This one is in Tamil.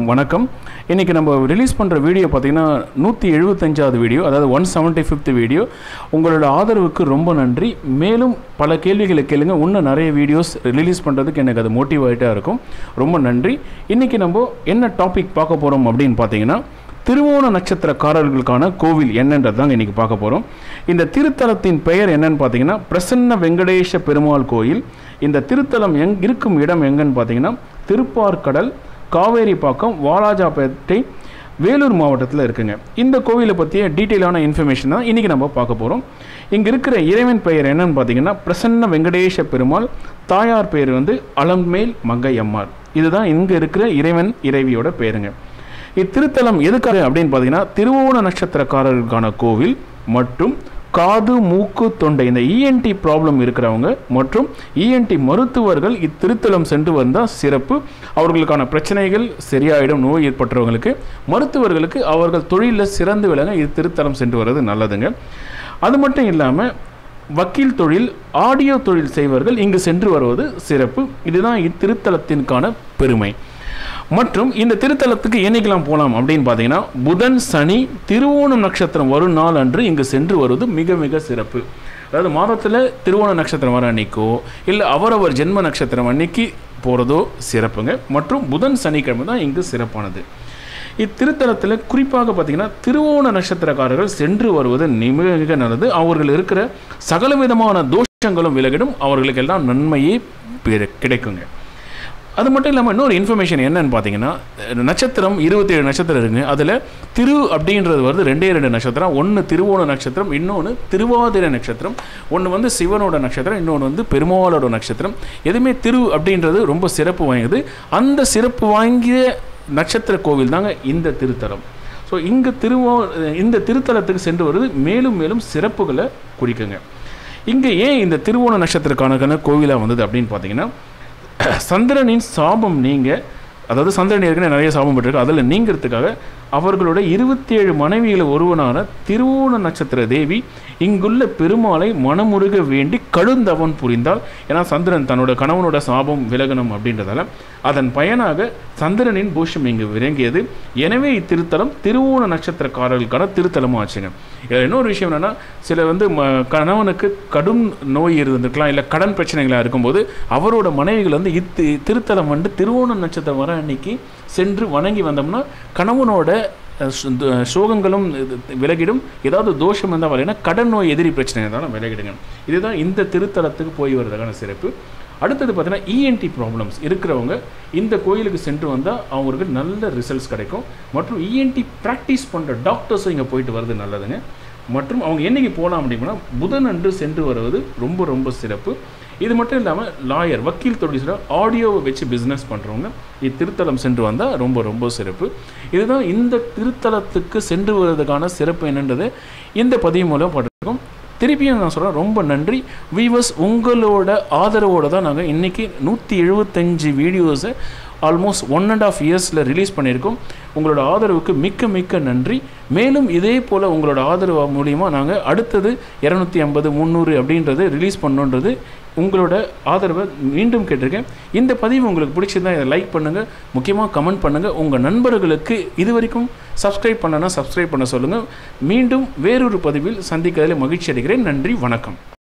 வணக்கம் இன்றைக்கி நம்ம ரிலீஸ் பண்ணுற வீடியோ பார்த்தீங்கன்னா நூற்றி எழுபத்தஞ்சாவது வீடியோ அதாவது ஒன் செவன்ட்டி ஃபிஃப்த் வீடியோ உங்களோட ஆதரவுக்கு ரொம்ப நன்றி மேலும் பல கேள்விகளை கேளுங்க இன்னும் நிறைய வீடியோஸ் ரிலீஸ் பண்ணுறதுக்கு எனக்கு அது மோட்டிவேட்டாக இருக்கும் ரொம்ப நன்றி இன்றைக்கி நம்ம என்ன டாபிக் பார்க்க போகிறோம் அப்படின்னு பார்த்தீங்கன்னா திருவோண நட்சத்திரக்காரர்களுக்கான கோவில் என்னன்றது தாங்க இன்றைக்கி பார்க்க போகிறோம் இந்த திருத்தலத்தின் பெயர் என்னன்னு பார்த்தீங்கன்னா பிரசன்ன வெங்கடேஷ பெருமாள் கோயில் இந்த திருத்தலம் எங் இருக்கும் இடம் எங்கன்னு பார்த்தீங்கன்னா திருப்பார்கடல் காவேரிப்பாக்கம் வாலாஜாபேட்டை வேலூர் மாவட்டத்தில் இருக்குங்க இந்த கோவிலை பற்றிய டீட்டெயிலான இன்ஃபர்மேஷன் தான் இன்றைக்கி நம்ம பார்க்க போகிறோம் இங்கே இருக்கிற இறைவன் பெயர் என்னன்னு பார்த்தீங்கன்னா பிரசன்ன வெங்கடேஷ பெருமாள் தாயார் பெயர் வந்து அலம்பேல் மங்கை அம்மாள் இதுதான் இங்கே இருக்கிற இறைவன் இறைவியோட பேருங்க இத்திருத்தலம் எதுக்காக அப்படின்னு பார்த்தீங்கன்னா திருவோண நட்சத்திரக்காரர்களுக்கான கோவில் மற்றும் காது மூக்கு தொண்டை இந்த இஎன்டி ப்ராப்ளம் இருக்கிறவங்க மற்றும் இஎன்டி மருத்துவர்கள் இத்திருத்தலம் சென்று வந்தால் சிறப்பு அவர்களுக்கான பிரச்சனைகள் சரியாயிடும் நோய் ஏற்பட்டவங்களுக்கு மருத்துவர்களுக்கு அவர்கள் தொழிலில் சிறந்து விளங்க இத்திருத்தலம் சென்று வர்றது நல்லதுங்க அது மட்டும் இல்லாமல் வக்கீல் தொழில் ஆடியோ தொழில் செய்வர்கள் இங்கு சென்று வருவது சிறப்பு இதுதான் இத்திருத்தலத்திற்கான பெருமை மற்றும் இந்த திருத்தலத்துக்கு என்னைக்கெல்லாம் போகலாம் அப்படின்னு பார்த்தீங்கன்னா புதன் சனி திருவோணம் நட்சத்திரம் வரும் நாள் அன்று இங்கு சென்று வருவது மிக மிக சிறப்பு அதாவது மாதத்தில் திருவோண நட்சத்திரம் வர அன்னைக்கோ இல்லை அவரவர் ஜென்ம நட்சத்திரம் அன்னைக்கு போகிறதோ சிறப்புங்க மற்றும் புதன் சனிக்கிழமை தான் இங்கு சிறப்பானது இத்திருத்தலத்தில் குறிப்பாக பார்த்தீங்கன்னா திருவோண நட்சத்திரக்காரர்கள் சென்று வருவது மிக மிக நல்லது அவர்கள் இருக்கிற சகல விதமான தோஷங்களும் விலகிடும் அவர்களுக்கெல்லாம் நன்மையே பெரு- கிடைக்குங்க அது மட்டும் இல்லாமல் இன்னொரு இன்ஃபர்மேஷன் என்னன்னு பார்த்தீங்கன்னா நட்சத்திரம் இருபத்தி ஏழு நட்சத்திரம் இருக்குங்க அதில் திரு அப்படின்றது வருது ரெண்டே ரெண்டு நட்சத்திரம் ஒன்று திருவோண நட்சத்திரம் இன்னொன்று திருவாதிரை நட்சத்திரம் ஒன்று வந்து சிவனோட நட்சத்திரம் இன்னொன்று வந்து பெருமாளோட நட்சத்திரம் எதுவுமே திரு அப்படின்றது ரொம்ப சிறப்பு வாய்ந்தது அந்த சிறப்பு வாங்கிய நட்சத்திர கோவில் தாங்க இந்த திருத்தலம் ஸோ இங்கே திருவோ இந்த திருத்தலத்துக்கு சென்று வருவது மேலும் மேலும் சிறப்புகளை குறிக்குங்க இங்கே ஏன் இந்த திருவோண நட்சத்திரக்கான கோவிலாக வந்தது அப்படின்னு பார்த்தீங்கன்னா சந்திரனின் சாபம் நீங்க அதாவது சந்திரன் ஏற்கனவே நிறைய சாபம் பெற்றிருக்கு அதில் நீங்கிறதுக்காக அவர்களோட இருபத்தி ஏழு மனைவியில் ஒருவனான திருவோண நட்சத்திர தேவி இங்குள்ள பெருமாளை மனமுருக வேண்டி கடுந்தவன் புரிந்தால் ஏன்னா சந்திரன் தன்னோட கணவனோட சாபம் விலகணும் அப்படின்றதால அதன் பயனாக சந்திரனின் பூஷம் இங்கு விளங்கியது எனவே இத்திருத்தலம் திருவோண நட்சத்திரக்காரர்களுக்கான திருத்தலமும் ஆச்சுங்க இதில் இன்னொரு விஷயம் என்னன்னா சில வந்து ம- கணவனுக்கு கடும் நோய் இருந்திருக்கலாம் இல்லை கடன் பிரச்சனைகளாக இருக்கும்போது அவரோட மனைவிகள் வந்து இத்து திருத்தலம் வந்து திருவோண நட்சத்திரம் வர அன்னைக்கு சென்று வணங்கி வந்தோம்னா கணவனோட அஹ், சு- த- சோகங்களும் இது விலகிடும் ஏதாவது தோஷம் இருந்தால் வரலைன்னா கடன் நோய் எதிரி பிரச்சனை இருந்தாலும் விலகிடுங்க இதுதான் இந்த திருத்தலத்துக்கு போய் வர்றதுக்கான சிறப்பு அடுத்தது பார்த்தீங்கன்னா இஎன்டி ப்ராப்ளம்ஸ் இருக்கிறவங்க இந்த கோயிலுக்கு சென்று வந்தால் அவங்களுக்கு நல்ல ரிசல்ட்ஸ் கிடைக்கும் மற்றும் இஎன்டி ப்ராக்டிஸ் பண்ணுற டாக்டர்ஸும் இங்கே போயிட்டு வர்றது நல்லதுங்க மற்றும் அவங்க என்னைக்கு போகலாம் அப்படின்னா புதன் அன்று சென்று வருவது ரொம்ப ரொம்ப சிறப்பு இது மட்டும் இல்லாமல் லாயர் வக்கீல் தொழில் ஆடியோவை வச்சு பிஸ்னஸ் பண்ணுறவங்க இத்திருத்தலம் சென்று வந்தால் ரொம்ப ரொம்ப சிறப்பு இதுதான் இந்த திருத்தலத்துக்கு சென்று வருவதற்கான சிறப்பு என்னன்றது இந்த பதிவு மூலம் பட்டிருக்கோம் திருப்பியும் நான் சொல்கிறேன் ரொம்ப நன்றி வீவர்ஸ் உங்களோட ஆதரவோடு தான் நாங்கள் இன்றைக்கி நூற்றி எழுபத்தஞ்சு வீடியோஸை ஆல்மோஸ்ட் ஒன் அண்ட் ஆஃப் இயர்ஸில் ரிலீஸ் பண்ணியிருக்கோம் உங்களோட ஆதரவுக்கு மிக்க மிக்க நன்றி மேலும் இதே போல் உங்களோட ஆதரவு மூலியமாக நாங்கள் அடுத்தது இரநூத்தி ஐம்பது முந்நூறு அப்படின்றது ரிலீஸ் பண்ணணுன்றது உங்களோட ஆதரவை மீண்டும் கேட்டிருக்கேன் இந்த பதிவு உங்களுக்கு பிடிச்சிருந்தா இதை லைக் பண்ணுங்கள் முக்கியமாக கமெண்ட் பண்ணுங்கள் உங்கள் நண்பர்களுக்கு இது வரைக்கும் சப்ஸ்கிரைப் பண்ணனா சப்ஸ்கிரைப் பண்ண சொல்லுங்கள் மீண்டும் வேறொரு பதிவில் சந்திக்கிறதில் மகிழ்ச்சி அடைகிறேன் நன்றி வணக்கம்